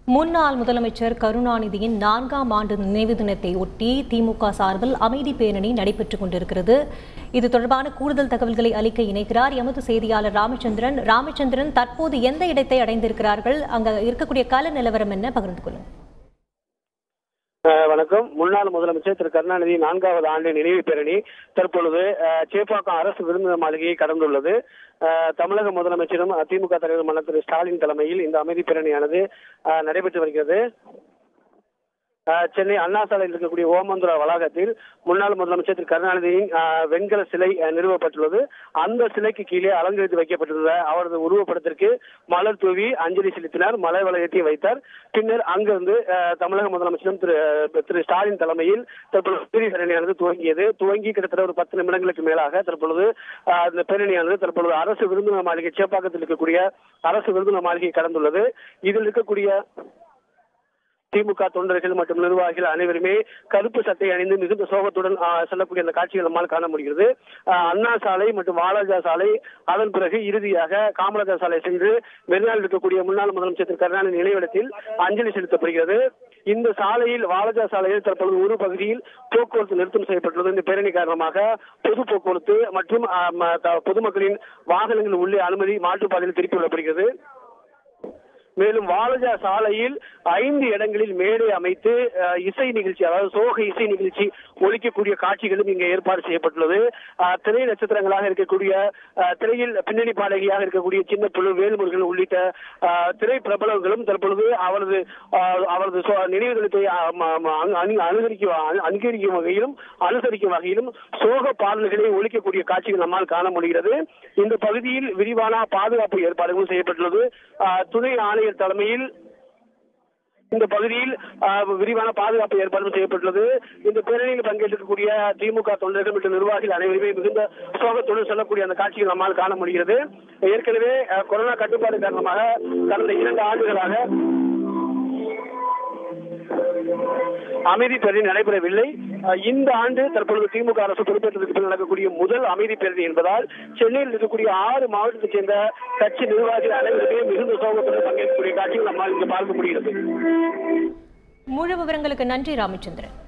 முன்னாள் முதலமைச்சர் கருணாநிதியின் நான்காம் ஆண்டு நினைவு தினத்தை ஒட்டி திமுக சார்பில் அமைதி பேரணி நடைபெற்றுக் கொண்டிருக்கிறது இது தொடர்பான கூடுதல் தகவல்களை அளிக்க இணைக்கிறார் எமது செய்தியாளர் ராமச்சந்திரன் ராமச்சந்திரன் தற்போது எந்த இடத்தை அடைந்திருக்கிறார்கள் அங்க இருக்கக்கூடிய கள நிலவரம் என்ன பகிர்ந்து கொள்ளுங்கள் அஹ் வணக்கம் முன்னாள் முதலமைச்சர் திரு கருணாநிதி நான்காவது ஆண்டு நினைவு பேரணி தற்பொழுது அஹ், சேப்பாக்கம் அரசு விருந்தினர் மாளிகையை கடந்துள்ளது அஹ், தமிழக முதலமைச்சரும் திமுக தலைவருமான திரு ஸ்டாலின் தலைமையில் இந்த அமைதி பேரணியானது அஹ், நடைபெற்று வருகிறது அஹ், சென்னை அண்ணா சாலையில் இருக்கக்கூடிய ஓமந்துரா வளாகத்தில் முன்னாள் முதலமைச்சர் திரு கருணாநிதியின் அஹ், வெண்கல சிலை அஹ், நிறுவப்பட்டுள்ளது அந்த சிலைக்கு கீழே அலங்கரித்து வைக்கப்பட்டிருந்த அவரது உருவப்படத்திற்கு மலர் தூவி அஞ்சலி செலுத்தினார் மலர் வளையத்தையும் வைத்தார் பின்னர் அங்கிருந்து அஹ், தமிழக முதலமைச்சரும் திரு திரு ஸ்டாலின் தலைமையில் தற்பொழுது அமைதி பேரணியானது துவங்கியது துவங்கி கிட்டத்தட்ட ஒரு பத்து நிமிடங்களுக்கு மேலாக தற்பொழுது அஹ், இந்த பேரணியானது தற்பொழுது அரசு விருந்தினர் மாளிகை சேப்பாக்கத்தில் இருக்கக்கூடிய அரசு விருந்தினர் மாளிகை கடந்துள்ளது இதில் இருக்கக்கூடிய திமுக தொண்டர்கள் மற்றும் நிர்வாகிகள் அனைவருமே கருப்பு சட்டை அணிந்து மிகுந்த சோகத்துடன் ஆ, செல்லக்கூடிய அந்த காட்சிகள் நம்மால் காண முடிகிறது ஆ, அண்ணா சாலை மற்றும் வாலாஜா சாலை அதன் பிறகு இறுதியாக காமராஜர் சாலை சென்று மெரினால் இருக்கக்கூடிய முன்னாள் முதலமைச்சர் திரு கருணாநிதி நினைவிடத்தில் அஞ்சலி செலுத்தப்படுகிறது இந்த சாலையில் வாலாஜா சாலையில் தற்பொழுது ஒரு பகுதியில் போக்குவரத்து நிறுத்தம் செய்யப்பட்டுள்ளது இந்த பேரணி காரணமாக பொது போக்குவரத்து மற்றும் ஆ, ம, த- பொதுமக்களின் வாகனங்கள் உள்ளே அனுமதி மாற்றுப்பாதையில் திருப்பி விடப்படுகிறது மேலும் வாலஜா சாலையில் ஐந்து இடங்களில் மேடை அமைத்து அஹ், இசை நிகழ்ச்சி அதாவது சோக இசை நிகழ்ச்சி ஒலிக்கக்கூடிய காட்சிகளும் இங்கே ஏற்பாடு செய்யப்பட்டுள்ளது அஹ், திரை நட்சத்திரங்களாக இருக்கக்கூடிய அஹ், திரையில் பின்னணி பாடகியாக இருக்கக்கூடிய சின்ன புழு வேல்முருகன் உள்ளிட்ட அஹ், திரை பிரபலங்களும் தற்பொழுது அவரது அஹ், அவரது சோ- நினைவு தினத்தை அஹ், ம- ம- அனு- அனு- அனுகரிக்கும் அனு- அனுகரிக்கும் வகையிலும் அனுசரிக்கும் வகையிலும் சோக பாடல்களை ஒலிக்கக்கூடிய காட்சிகள் நம்மால் காண முடிகிறது இந்த பகுதியில் விரிவான பாதுகாப்பு ஏற்பாடுகளும் செய்யப்பட்டுள்ளது அஹ், துணை ஆணையர் தலைமையில் இந்த பகுதியில் அஹ், விரிவான பாதுகாப்பு ஏற்பாடு செய்யப்பட்டுள்ளது இந்த பேரணியில் பங்கேற்கக்கூடிய திமுக தொண்டர்கள் மற்றும் நிர்வாகிகள் அனைவருமே மிகுந்த சோகத்துடன் செல்லக்கூடிய அந்த காட்சிகள் நம்மால் காண முடிகிறது ஏற்கனவே அஹ், கொரோனா கட்டுப்பாடு காரணமாக கடந்த இரண்டு ஆண்டுகளாக அமைதி பேரணி நடைபெறவில்லை அஹ், இந்த ஆண்டு தற்பொழுது திமுக அரசு பொறுப்பேற்றதுக்கு பின் நடக்கக்கூடிய முதல் அமைதி பேரணி என்பதால் சென்னையில் இருக்கக்கூடிய ஆறு மாவட்டத்தைச் சேர்ந்த கட்சி நிர்வாகிகள் அனைவருமே மிகுந்த சோகத்துடன் பங்கேற்கக்கூடிய காட்சிகள் நம்மால் இங்கு பார்க்க முடிகிறது முழு விவரங்களுக்கு நன்றி ராமச்சந்திரன்